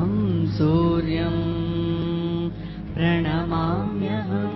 अहं सूर्यं प्रणमाम्यहम्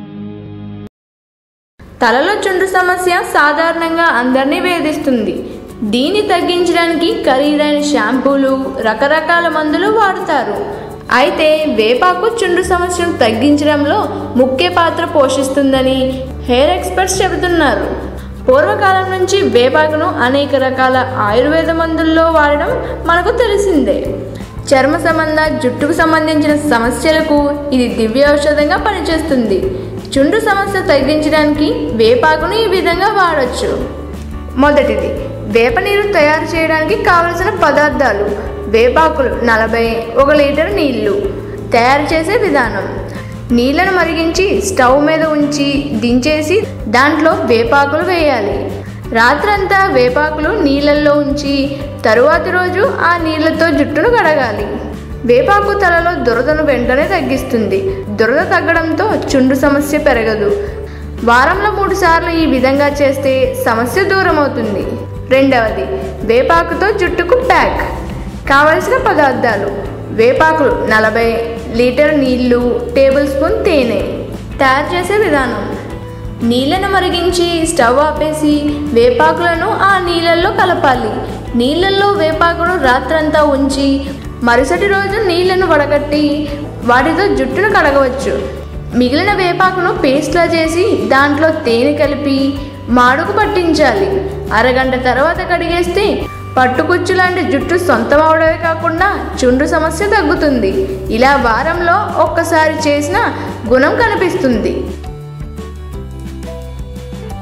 తలలో చుండ్రు సమస్య సాధారణంగా అందరినీ వేధిస్తుంది దీన్ని తగ్గించడానికి ఖరీదైన షాంపూలు రకరకాల మందులు వాడతారు అయితే వేపాకు చుండ్రు సమస్యను తగ్గించడంలో ముఖ్య పాత్ర పోషిస్తుందని హెయిర్ ఎక్స్పర్ట్స్ చెబుతున్నారు పూర్వకాలం నుంచి వేపాకును అనేక రకాల ఆయుర్వేద మందుల్లో వాడడం మనకు తెలిసిందే చర్మ సంబంధ జుట్టుకు సంబంధించిన సమస్యలకు ఇది దివ్య ఔషధంగా పనిచేస్తుంది చుండ్రు సమస్య తగ్గించడానికి వేపాకును ఈ విధంగా వాడొచ్చు మొదటిది వేప నీరు తయారు చేయడానికి కావలసిన పదార్థాలు వేపాకులు నలభై ఒక లీటర్ నీళ్లు తయారు చేసే విధానం నీళ్లను మరిగించి స్టవ్ మీద ఉంచి దించేసి దాంట్లో వేపాకులు వేయాలి రాత్రంతా వేపాకులు నీళ్ళల్లో ఉంచి తరువాతి రోజు ఆ నీళ్లతో జుట్టును కడగాలి వేపాకు తలలో దురదను వెంటనే తగ్గిస్తుంది దురద తగ్గడంతో చుండు సమస్య పెరగదు వారంలో మూడు సార్లు ఈ విధంగా చేస్తే సమస్య దూరం అవుతుంది రెండవది వేపాకుతో జుట్టుకు ప్యాక్ కావలసిన పదార్థాలు వేపాకులు నలభై లీటర్ నీళ్లు టేబుల్ స్పూన్ తేనె తయారు చేసే విధానం నీళ్ళను మరిగించి స్టవ్ ఆపేసి వేపాకులను ఆ నీళ్ళల్లో కలపాలి నీళ్ళల్లో వేపాకును రాత్రంతా ఉంచి మరుసటి రోజు నీళ్లను వడగట్టి వాటితో జుట్టును కడగవచ్చు మిగిలిన వేపాకును పేస్ట్లా చేసి దాంట్లో తేనె కలిపి మాడుకు పట్టించాలి అరగంట తర్వాత కడిగేస్తే పట్టుకుచ్చు లాంటి జుట్టు సొంతం అవడమే కాకుండా చుండ్రు సమస్య తగ్గుతుంది ఇలా వారంలో ఒక్కసారి చేసిన గుణం కనిపిస్తుంది